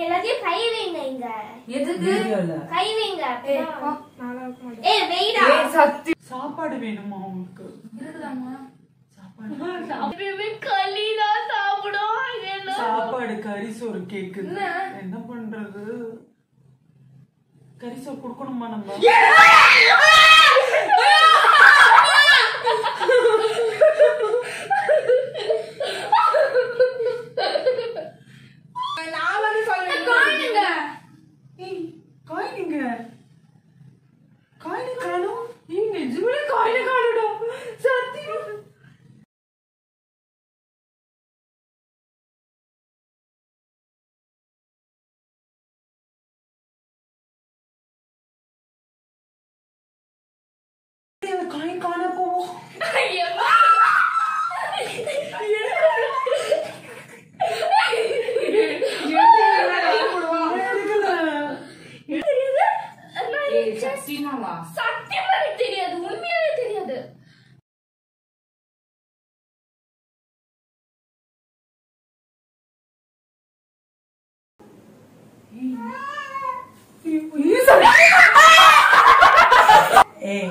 எல்லாத்தையும் கை வைங்க இங்க எதுக்கு வீடியோல கை வைங்க ஏய், அப்பதான். போ, நான்லாம் வைக்க மாட்டேன். ஏய் வெயிடா ஏய், சத்தி சாப்பாடு வேணுமா உங்களுக்கு இருக்குதாம்மா சாப்பாடு எப்பயுமே களி தான் சாப்பிடும் என்ன சாப்பாடு கறி சோறு கேக்குது என்ன? என்ன பண்றது கறி சோறு கொடுக்கணுமா நம்ம நான் வந்து சொல்றேன். காணுங்க ஏய், காயினுங்க காயினு காணும் ஏய், நிஜமே காயின காணுடா சத்தியம் காயின் காண போவோம் ஏய், சத்தியமாவா சத்தியமா எனக்கு தெரியாது உண்மையாவே தெரியாது ஏய்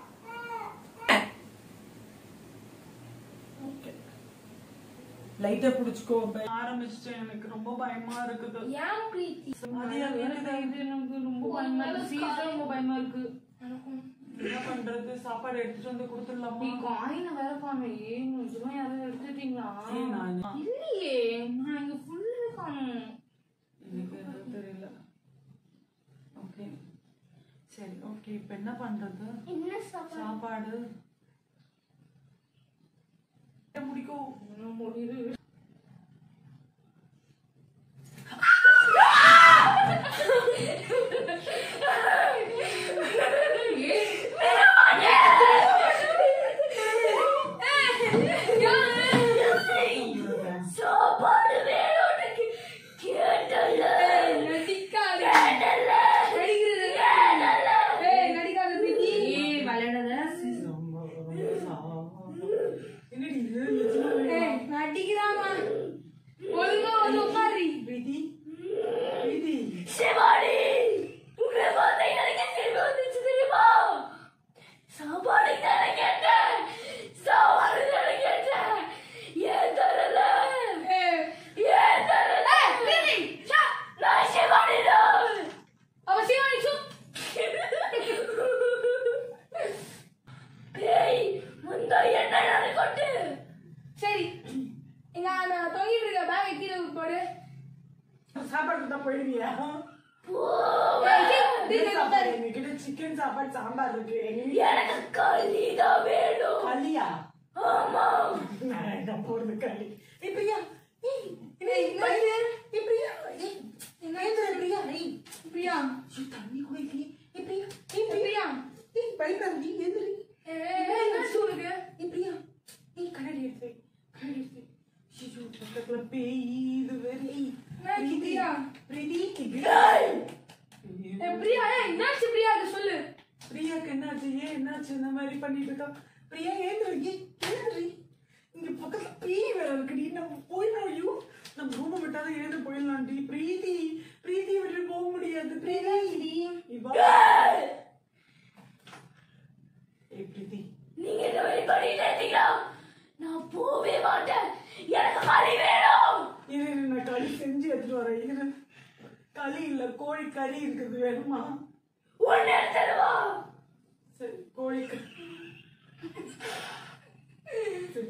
லைட்டா புடிச்சுக்கோ பய- ஆரம்பிச்சிட்டேன் எனக்கு ரொம்ப பயமா இருக்குது ஏன் பிரீத்தி அது எனக்கு எனக்கு இது எனக்கு ரொம்ப பயமா இருக்கு சீரியஸா ரொம்ப பயமா இருக்கு என்ன பண்றது சாப்பாடு எடுத்துட்டு வந்து கொடுத்துடலாமா நீ காயின வேற காணும் ஏன் நிஜமா யாரும் எடுத்துட்டீங்களா ஏய், நான் இல்லையே நான் இங்க ஃபுல்லா காணும் எனக்கு எதுவும் தெரியல ஓகே சரி ஓகே இப்ப என்ன பண்றது என்ன சாப்பாடு சாப்பாடு முடிக்கும் இன்னும் முடியுது சாப்பாடு வேணும்னு கேட்டல நடிக்காத. கேட்டல நடிக்கிறது. கேட்டல ஏய், நடிக்காத பிரீத்தி. ஏய் விளையாடாத ரொம்ப ரொம்ப சாப்பாடு. என்னடி இது நிஜமாவே? ஏய், நடிக்கிறாம்மா. ஒழுங்கா வந்து உட்காரு. பிரீத்தி பிரீத்தி சிவானி உங்களை பார்த்தா எனக்கு சிரிப்பு வந்துச்சு தெரியுமா சாப்பாடு தானே கேட்டேன் சாப்பாடு தானே கேட்டேன் ஏன் தரல ஏய், ஏன் தரல பிரீத்தி, ஷா. நான் சிவானி தான் அவ சிவானி, சு. பேய் முந்தா என்ன நடக்கட்டு சரி இங்க நான் தொங்கிட்டு இருக்க பேக்கை கீழே போடு சாப்பாடு தான் போயிடுவியா ஏய், சீக்கிரம், சீக்கிரம் உட்காரு. எங்ககிட்ட சிக்கன் சாப்பாடு சாம்பார் இருக்கு எங்க எனக்கு களி தான் வேணும் களியா ஆமா நான் என்ன போறது களி ஏய் பிரியா ஏய் ஏய், என்னாச்சு? ஏய் பிரியா ஏய் ஏந்திர பிரியா ஏய் பிரியா ஐயோ, தண்ணி கூட இல்லையே ஏய் பிரியா ஏய் பிரியா பிரியா ஏய் பயப்படாதீ எந்திரி ஏய், என்னாச்சு உனக்கு ஏய் பிரியா ஏய் கண்ணாடி எடுத்து வை. கண்ணாடி எடுத்து வை. ஐயோ பக்கத்துல பேய் இது வேற ஏய் என்னாச்சு, பிரியா? பிரீதி ஏய், பிரியா ஏய், என்னாச்சு பிரியா அதை சொல்லு பிரியாக்கு என்னாச்சு ஏன் என்னாச்சு இந்த மாதிரி பண்ணிட்டு இருக்கா பிரியா ஏந்திர ஏய் ஏந்திரி இங்க பக்கத்துல பேய் வேற இருக்குடி நம்ம போயிடலாம் ஐயோ நம்ம ரூம் விட்டாலும் ஏந்து போயிடலாம்டி பிரீத்தி பிரீத்தி விட்டு போக முடியாது பிரீத்தி இவா ஏய் பிரீத்தி நீங்க இந்த மாதிரி பண்ணிட்டு இருந்தீங்களா நான் போவே மாட்டேன் எனக்கு களி வேணும் இரு இரு, நான் களி செஞ்சு எடுத்துட்டு வரேன் இரு களி இல்ல கோழி கறி இருக்குது வேணுமா ஒன்னு எடுத்துருவா சரி கோழி கறி சரி.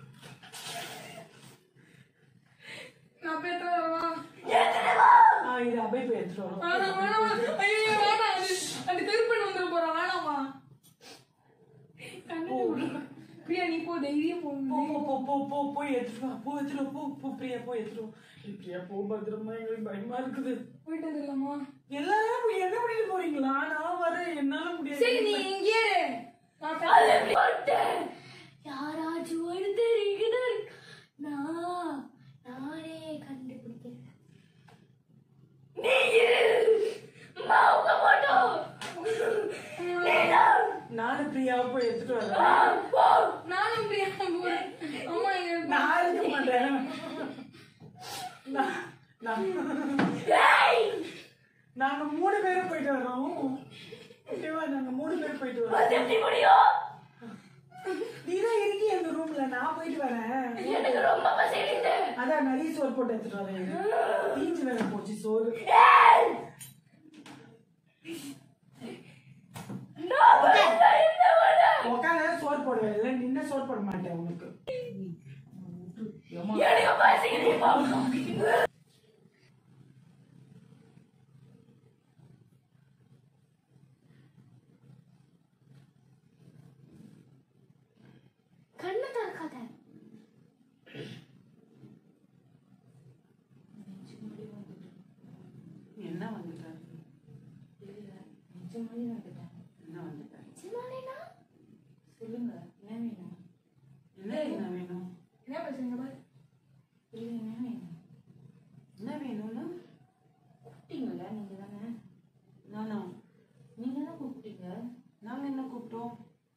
நான் பேத்த வரவா எடுத்துருவா ஆ இது அபய் போய் எடுத்துட்டு வரோம் வேணாம் வேணாம் ஐயோ வேணாம் அது அந்த திருப்பணி வந்துட போறான் வேணாமா கண்ணாடி விடு. பிரியா நீ போ தைரியம் போ போ போ போ போ போ போய் எடுத்துட்டு வா போ எடுத்துட்டு வா, போ போ பிரியா போய் எடுத்துட்டு வா. ஏய், பிரியா போ பத்திரமா எங்களுக்கு பயமா இருக்குது போயிட்டு வந்துடலாமா எல்லாரும் போய் என்ன பண்ணிட்டு போறீங்களா நான் வரேன் என்னால முடியாது சரி நீ இங்கே இரு. நான் பே- களி மாட்டேன் யாராச்சும் ஒருத்தர் இங்கதான் இருக்கு. நான் நானே கண்டுபிடிக்கிறேன் நீ இரு மாவுக மாட்டோம் நீதான் நானும் பிரியாவை போய் எடுத்துட்டு வரேன் போ நானும் பிரியா போறேன் அம்மா இங்க நான் இருக்க மாட்டேன் நான் நான் ஏய் நாங்க மூணு பேரும் போயிட்டு வரோம் ஓகேவா நாங்க மூணு பேரும் போயிட்டு வரோம் அது எப்படி முடியும் நீதான் இருக்கி எங்க ரூம்ல நான் போயிட்டு வரேன் எனக்கு ரொம்ப பசிக்குது அதான் நிறைய சோறு போட்டு எடுத்துட்டு வரேன் தீஞ்சு வேற போச்சு சோறு ஏய் நான் வரல, என்ன பண்ண? உட்காந்து சோறு போடுவேன் இல்லை நின்ன சோறு போட மாட்டேன் உனக்கு எனக்கு பசிக்குது பாப்பா. கண்ணை திறக்காத என்ன வந்துட்டாரு நிஜமாலே வந்துட்டேன் என்ன வந்துட்டாரு சிமாலேனா சொல்லுங்க என்ன வேணும் என்ன என்ன வேணும் என்ன பேசுறீங்க பாரு இல்லை என்ன வேணும் என்ன வேணும்னா கூப்பிட்டீங்கல்ல நீங்க தானே நானா நீங்க தான் கூப்பிட்டீங்க நாங்க என்ன கூப்பிட்டோம்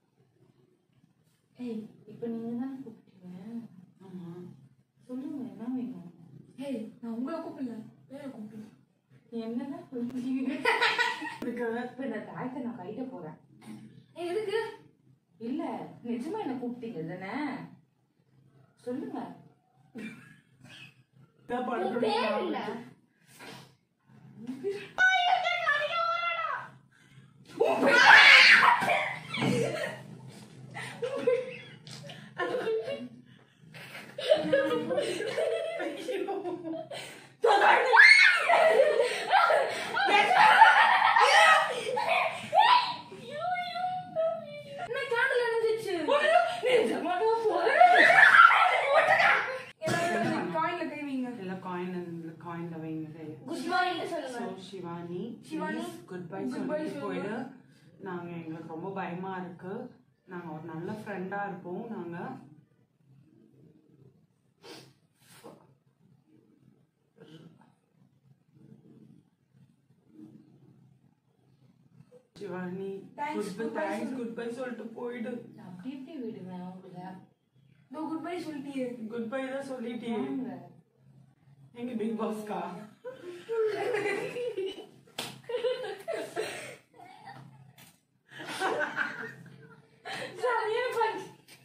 ஏய் இப்போ நீங்க தானே கூப்பிட்டீங்க ஆமா சொல்லுங்க என்ன வேணும் ஏய் நான் உங்களை கூப்பிடல வேற கூப்பிடல என்னதான் சொல்றீங்க இருக்கு இப்போ இந்த தாயத்தை நான் கைட்ட போறேன் ஏய் எதுக்கு இல்ல நிஜமா என்ன கூப்பிட்டீங்க தானே சொல்லுங்க இதான் உன் பேர் இல்ல படுக்கணும் என்ன கேண்டில் அணைஞ்சிச்சு எல்லாரும் காயின்ல கை வைங்க எல்லாம் காயின் காயின்ல வைங்க குட் மார்னிங் சொல்லுங்க so Shivani Shivani, good bye goodbye சொல்லிட்டு சொல்லுங்க. போயிடு நாங்க எங்களுக்கு ரொம்ப பயமா இருக்கு நாங்க ஒரு நல்ல ஃப்ரெண்டா இருப்போம் நாங்க Shivani Thanks, good bye goodbye thanks சொல்லு. குட் பை சொல்லிட்டு போயிடு நான் அப்படி எப்படி விடுவேன் உங்களை இதோ குட் பை சொல்லிட்டியே குட் பை தான் சொல்லிட்டியே வாங்க. எங்க பிக் பாஸ்கா சரியான பஞ்ச்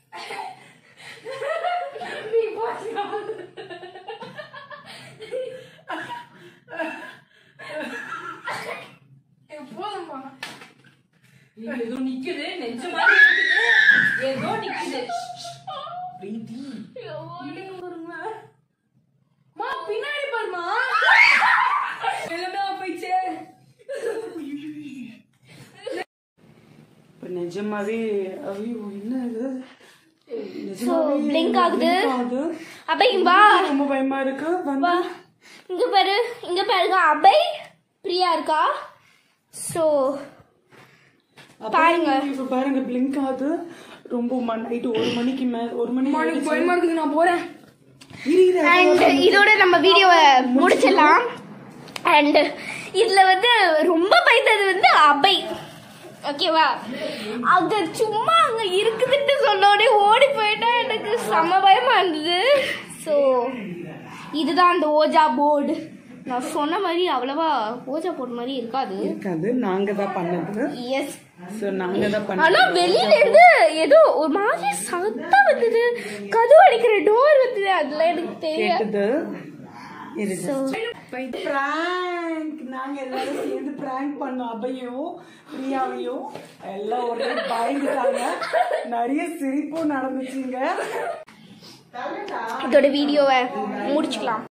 நீ போச்சுடா ஏய், போதும்பா ஏதோ நிக்குது நிஜமாலே நிக்குது ஏதோ நிக்குது பிரீத்தி மா பின்னாடி பாருமா எல்லாமே போயிடுச்சே இப்ப நிஜமாவே ஐயோ என்ன இது So, blink ஆகுது. ஆகுது அப்ப இங்க வா ரொம்ப பயமா இருக்கு வந்து வா இங்க பாரு இங்க பாருங்க அபை பிரியா இருக்கா சோ பாருங்க. இப்ப பாருங்க பிளிங்க் ஆகுது ரொம்ப நைட் ஒரு மணிக்கு மேல ஒரு மணி எனக்கு பயமா இருக்குது நான் போறேன் இரு, இரு, அண்ட் இதோட நம்ம வீடியோவை முடிச்சிடலாம் அண்ட் இதுல வந்து ரொம்ப பயந்தது வந்து அபை ஓகேவா அது சும்மா அங்க இருக்குதுன்னு சொன்னோடனே ஓடி போயிட்டா எனக்கு செம பயமா இருந்தது ஸோ இதுதான் அந்த ஓஜா போர்டு நான் சொன்ன மாதிரி அவ்வளவா ஓஜா போர்டு மாதிரி இருக்காது இருக்காது நாங்க தான் பண்ணது எஸ் சோ நாங்க தான் ஆனா பண்ணது வெளியில இருந்து ஏதோ ஒரு மாதிரி சத்தம் வந்தது கதவு அடிக்கிற டோர் வந்தது அதுல எனக்கு தெரியல கேட்டது இது So, பிராங்க் நாங்க எல்லாரும் சேர்ந்து பிராங்க் பண்ணோம் அபையும் பிரியாவையும் எல்லாம் ஒரே பயந்துட்டாங்க நிறைய சிரிப்பும் நடந்துச்சுங்க இதோட வீடியோவை முடிச்சுக்கலாம்